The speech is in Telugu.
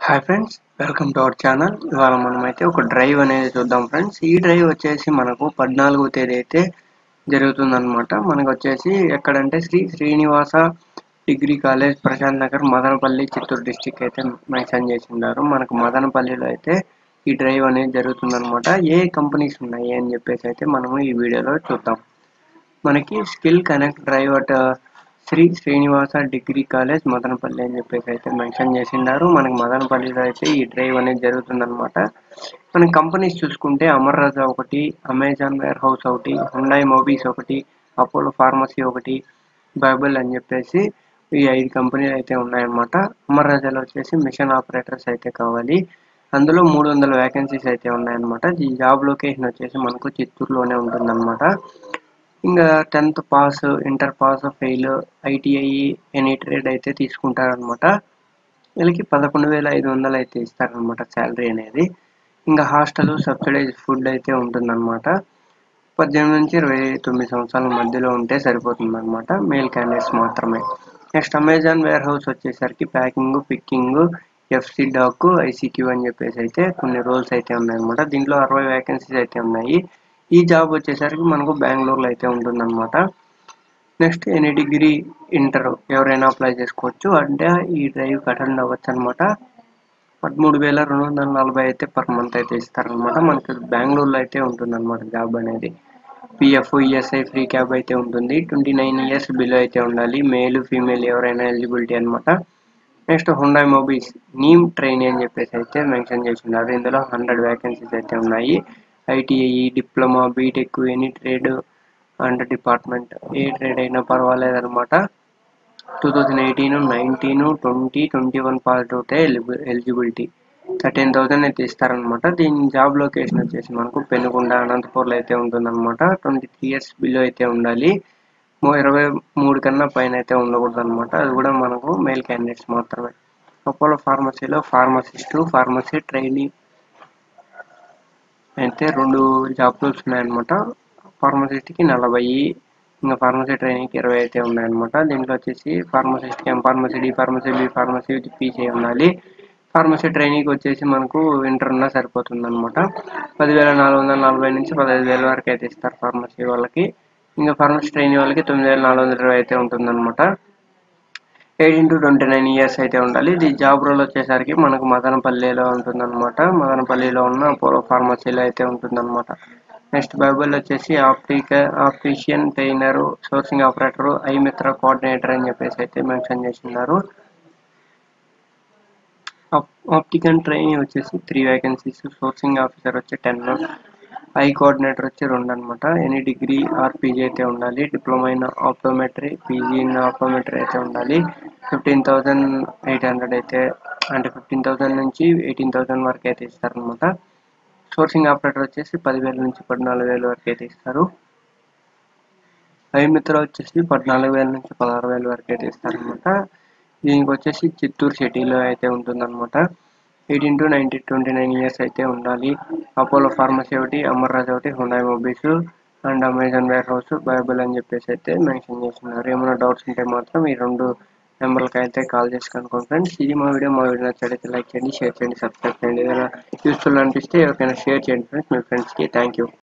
hi friends welcome to our channel ఇవాళ మనమైతే ఒక డ్రైవ్ అనేది చూద్దాం ఫ్రెండ్స్ ఈ డ్రైవ్ వచ్చేసి మనకు పద్నాలుగో తేదీ అయితే జరుగుతుందన్నమాట మనకు వచ్చేసి ఎక్కడంటే Shri Srinivasa degree college Prashant Nagar Madanapalle Chittoor district అయితే మెన్షన్ చేసి ఉన్నారు మనకు మదనపల్లిలో అయితే ఈ డ్రైవ్ అనేది జరుగుతుందన్నమాట ఏ కంపెనీస్ ఉన్నాయి అని చెప్పేసి అయితే మనము ఈ వీడియోలో చూద్దాం మనకి skill connect drive at Shri Srinivasa degree college Madanapalle అని చెప్పేసి అయితే మెన్షన్ చేసిండారు మనకి మదనపల్లిలో అయితే ఈ డ్రైవ్ అనేది జరుగుతుందన్నమాట మన కంపెనీస్ చూసుకుంటే అమర్ రాజా ఒకటి అమెజాన్ వేర్ హౌస్ ఒకటి హుండాయ్ మోబీస్ ఒకటి అపోలో ఫార్మసీ ఒకటి బైబుల్ అని చెప్పేసి ఈ ఐదు కంపెనీలు అయితే ఉన్నాయన్నమాట అమర్ రాజాలో వచ్చేసి మిషన్ ఆపరేటర్స్ అయితే కావాలి అందులో మూడు వందల వేకెన్సీస్ అయితే ఉన్నాయన్నమాట ఈ జాబ్ లొకేషన్ వచ్చేసి మనకు చిత్తూరులోనే ఉంటుందన్నమాట ఇంకా tenth pass inter pass fail ITI any trade అయితే తీసుకుంటారనమాట వీళ్ళకి పదకొండు వేల ఐదు వందలు అయితే ఇస్తారనమాట శాలరీ అనేది ఇంకా హాస్టల్ సబ్సిడైజ్ ఫుడ్ అయితే ఉంటుందన్నమాట పద్దెనిమిది నుంచి ఇరవై తొమ్మిది సంవత్సరాల మధ్యలో ఉంటే సరిపోతుంది అనమాట మేల్ క్యాండిడేట్స్ మాత్రమే నెక్స్ట్ అమెజాన్ వేర్ హౌస్ వచ్చేసరికి packing picking FC dock ICQ అని చెప్పేసి అయితే కొన్ని రోల్స్ అయితే ఉన్నాయన్నమాట దీంట్లో అరవై వేకెన్సీస్ అయితే ఉన్నాయి ఈ జాబ్ వచ్చేసరికి మనకు బెంగళూరులో అయితే ఉంటుందన్నమాట నెక్స్ట్ ఎనీ డిగ్రీ ఇంటర్ ఎవరైనా అప్లై చేసుకోవచ్చు అంటే ఈ డ్రైవ్ అటెండ్ అవ్వచ్చు అనమాట పదమూడు వేల రెండు వందల నలభై అయితే పర్ మంత్ అయితే ఇస్తారనమాట మనకి బెంగళూరులో అయితే ఉంటుందన్నమాట జాబ్ అనేది పిఎఫ్ ఈఎస్ఐ ఫ్రీ క్యాబ్ అయితే ఉంటుంది ట్వంటీ నైన్ ఇయర్స్ బిలో అయితే ఉండాలి మేల్ ఫీమేల్ ఎవరైనా ఎలిజిబిలిటీ అనమాట next Hyundai mobiles NEEM train అని చెప్పేసి అయితే మెన్షన్ చేసి ఉన్నారు ఇందులో హండ్రెడ్ వేకెన్సీస్ అయితే ఉన్నాయి ITI diploma BTech any trade and department ఏ ట్రేడ్ అయినా పర్వాలేదు అనమాట two thousand eighteen nineteen twenty twenty one pass out eligibility thirteen thousand అయితే ఇస్తారనమాట దీని జాబ్ లొకేషన్ వచ్చేసి మనకు పెనుకొండ అనంతపూర్లో అయితే ఉంటుందన్నమాట ట్వంటీ త్రీ ఇయర్స్ బిలో అయితే ఉండాలి ఇరవై మూడు కన్నా పైన అయితే ఉండకూడదు అనమాట అది కూడా మనకు మేల్ క్యాండిడేట్స్ మాత్రమే అపోలో ఫార్మసీలో ఫార్మసిస్టు ఫార్మసీ ట్రైనింగ్ అయితే రెండు జాబ్ రోల్స్ ఉన్నాయన్నమాట ఫార్మసిస్ట్కి నలభై ఇంకా ఫార్మసీ ట్రైనింగ్కి ఇరవై అయితే ఉన్నాయన్నమాట దీంట్లో వచ్చేసి ఫార్మసిస్ట్కి M pharmacy D pharmacy B pharmacy with PC ఉండాలి ఫార్మసీ ట్రైనింగ్కి వచ్చేసి మనకు ఇంటర్ ఉన్నా సరిపోతుంది అనమాట పదివేల నాలుగు వందల నలభై నుంచి పదహైదు వేల వరకు అయితే ఇస్తారు ఫార్మసీ వాళ్ళకి ఇంకా ఫార్మసీ ట్రైనింగ్ వాళ్ళకి తొమ్మిది వేల నాలుగు వందల ఇరవై అయితే ఉంటుందన్నమాట eighteen to twenty nine years అయితే ఉండాలి ఇది జాబ్ రోల్ వచ్చేసరికి మనకు మదనపల్లిలో ఉంటుందన్నమాట మదనపల్లిలో ఉన్న అపోలో ఫార్మసీలో అయితే ఉంటుందన్నమాట నెక్స్ట్ బైబుల్ వచ్చేసి optic optician trainer sourcing operator ఐమిత్ర కోఆర్డినేటర్ అని చెప్పేసి అయితే మెన్షన్ చేస్తున్నారు ఆప్టికన్ ట్రైనింగ్ వచ్చేసి త్రీ వేకెన్సీస్ సోర్సింగ్ ఆఫీసర్ వచ్చి టెన్ ఐ కోఆర్డినేటర్ వచ్చి రెండు అనమాట ఎనీ డిగ్రీ ఆర్ పీజీ అయితే ఉండాలి diploma in optometry PG in optometry అయితే ఉండాలి ఫిఫ్టీన్ థౌజండ్ ఎయిట్ హండ్రెడ్ అయితే అంటే ఫిఫ్టీన్ థౌజండ్ నుంచి ఎయిటీన్ థౌజండ్ వరకు అయితే ఇస్తారనమాట సోర్సింగ్ ఆపరేటర్ వచ్చేసి పదివేల నుంచి పద్నాలుగు వేల వరకు అయితే ఇస్తారు ఐమిత్ర వచ్చేసి పద్నాలుగు వేల నుంచి పదహారు వేల వరకు అయితే ఇస్తారనమాట దీనికి వచ్చేసి చిత్తూరు సిటీలో అయితే ఉంటుందన్నమాట eighteen to ninety twenty nine years అయితే ఉండాలి అపోలో ఫార్మసీ ఒకటి అమర్ రాజా ఒకటి Hyundai mobiles and Amazon warehouse బైబుల్ అని చెప్పేసి అయితే మెన్షన్ చేస్తున్నారు ఏమైనా డౌట్స్ ఉంటే మాత్రం ఈ రెండు నెంబర్కి అయితే కాల్ చేసి కనుక్కోండి ఫ్రెండ్స్ ఇది మా వీడియో మా వీడియో నచ్చితే లైక్ చేయండి షేర్ చేయండి సబ్స్క్రైబ్ చేయండి ఏదైనా యూస్ఫుల్ అనిపిస్తే ఎవరికైనా షేర్ చేయండి ఫ్రెండ్స్ మీ ఫ్రెండ్స్కి థ్యాంక్ యూ